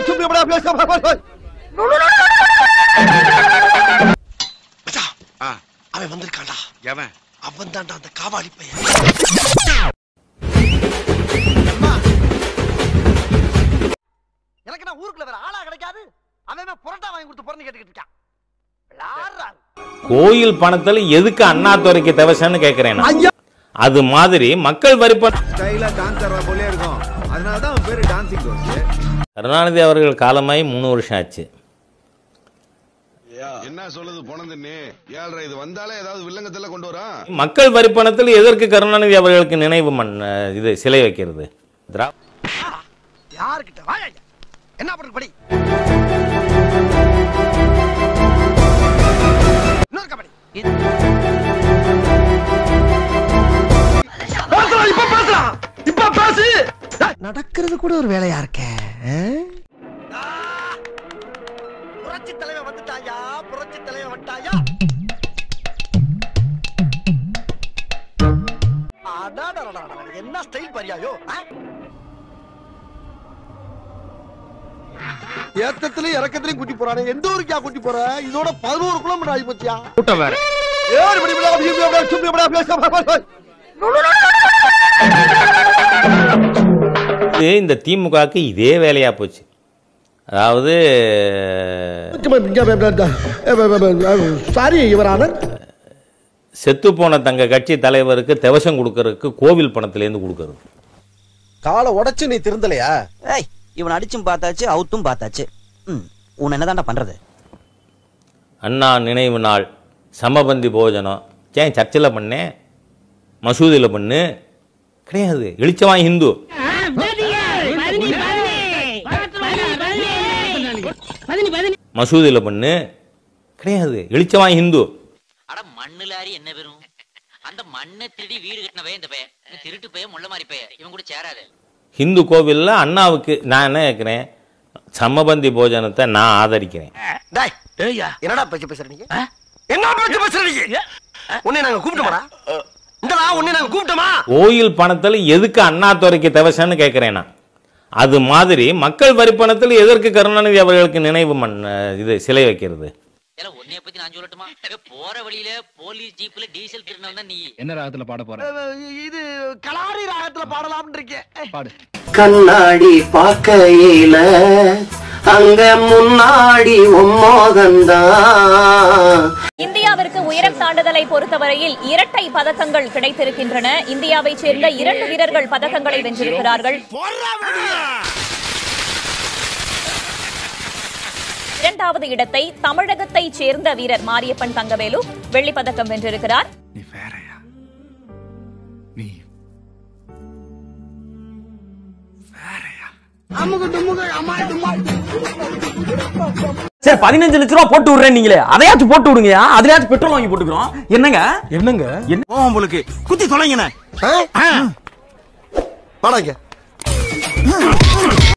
மச்சான், அவன் வந்திருக்கான்டா எவன் அவன் தான்டா அந்த காவாலி பையன் எனக்கு நான் ஊருக்குள்ள வேற ஆளா கிடைக்காது அவன் புரட்டா வாங்கி கொடுத்து பிறந்து கேட்டுக்கிட்டு இருக்கான் விளாடுறான் கோயில் பணத்துல எதுக்கு அண்ணாதுரைக்கு தவசன்னு கேக்குறேன் நான். அது மாதிரி மக்கள் வரி பணம் ஸ்டைலா டான்ஸ் ஆடுற போலே இருக்கும் அதனால தான் அவன் பேரு டான்சிங் கோச் கருணாநிதி அவர்கள் காலமாகி மூணு வருஷம் ஆச்சு என்ன சொல்லுது போனதுன்னு ஏழ்ரை இது வந்தாலே ஏதாவது வில்லங்கத்துல கொண்டு வரா மக்கள் வரி பணத்தில் எதற்கு கருணாநிதி அவர்களுக்கு நினைவு மண் இது சிலை வைக்கிறது திரா யாருக்கிட்ட வாயா ஐயா. என்ன பண்றது படி இன்னொரு கபடி பேசுறான் இப்ப பேசுறான் இப்ப பேசு நடக்கிறது கூட ஒரு வேலையா இருக்க புரட்சி தலைவன் வந்துட்டாயா புரட்சி தலைவன் வந்துட்டாயா அடாடடடடட, என்ன ஸ்டைல் பரியாயோ ஆ? ஏத்தத்திலயும் இறக்கத்திலயும் கூட்டி போறானே எந்த ஊருக்கா கூட்டி போற இதோட பதினோரு கிலோமீட்டர் ஆகி போச்சியா கூட்டம் வேற ஏழு மணி விழா, அப்படி, இப்படி, அப்படி, சும்மா, அப்படி, அப்படி, அப்படி, அப்படி. இது இந்த திமுகவுக்கு இதே வேலையா போச்சு அதாவது சாரி யுவரானர் செத்து போன தங்க கட்சி தலைவருக்கு தெவசம் கொடுக்கறதுக்கு கோவில் பணத்திலேருந்து கொடுக்கறது காலை உடைச்சு நீ திருந்தலையா ஏய் இவன் அடிச்சும் பார்த்தாச்சு அவுத்தும் பார்த்தாச்சு ம் உன் என்னதான்டா பண்றது அண்ணா நினைவு நாள் சமபந்தி போஜனம் ஏன் சர்ச்சில் பண்ணேன் மசூதியில் பண்ணு கிடையாது எழுச்சவான் ஹிந்து மசூதியில் பண்ணு கிடையாது எழுச்சவான் ஹிந்து அட மண்ணு லாரி என்ன பெறும் அந்த மண்ணை திருடி வீடு கட்டினவே இந்த பையன் இந்த திருட்டு பையன் முள்ள மாதிரி பையன் இவன் கூட சேராது ஹிந்து கோவிலில் அண்ணாவுக்கு நான் என்ன கேட்குறேன் சமபந்தி போஜனத்தை நான் ஆதரிக்கிறேன் டேய் என்னடா பேச்சு பேசுற நீங்க என்ன பேச்சு பேசுற நீங்க உன்னை நாங்க கூப்பிட்டோமா இந்தடா உன்னை நாங்க கூப்பிட்டோமா கோயில் பணத்தில் எதுக்கு அண்ணாதுரைக்கு தவசன்னு கேட்குறேன் நான் அது மாதிரி மக்கள் வரி பணத்தில் எதற்கு கருணாநிதி அவர்களுக்கு நினைவு மண் இது சிலை வைக்கிறது இல்ல உன்னைய பத்தி நான் சொல்லட்டுமா ஏய், போற வழியில போலீஸ் ஜீப்ல டீசல் திருநவன் தான் நீ என்ன ராகத்துல பாட போற இது கலாரி ராகத்துல பாடலாம்னு இருக்கேன் பாடு கண்ணாடி பார்க்கையில அங்க முன்னாடி உம்மோகந்தான் இந்தியாவிற்கு உயரம் தாண்டுதலை பொறுத்தவரையில் இரட்டை பதக்கங்கள் கிடைத்திருக்கின்றன இந்தியாவைச் சேர்ந்த இரண்டு வீரர்கள் பதக்கங்களை வென்றிருக்கிறார்கள் இரண்டாவது இடத்தை தமிழகத்தைச் சேர்ந்த வீரர் மாரியப்பன் தங்கவேலு வெள்ளிப் பதக்கம் வென்றிருக்கிறார் நீ வேறயா நீ சரி பதினஞ்சு லட்ச ரூபா போட்டு விடுறேன் நீங்களே அதையாச்சும் போட்டு விடுங்க அதுலயாச்சும் பெட்ரோல் வாங்கி போட்டுக்கிறோம் என்னங்க என்னங்க உங்களுக்கு குத்தி தொலைங்கண்ணே வாடாங்க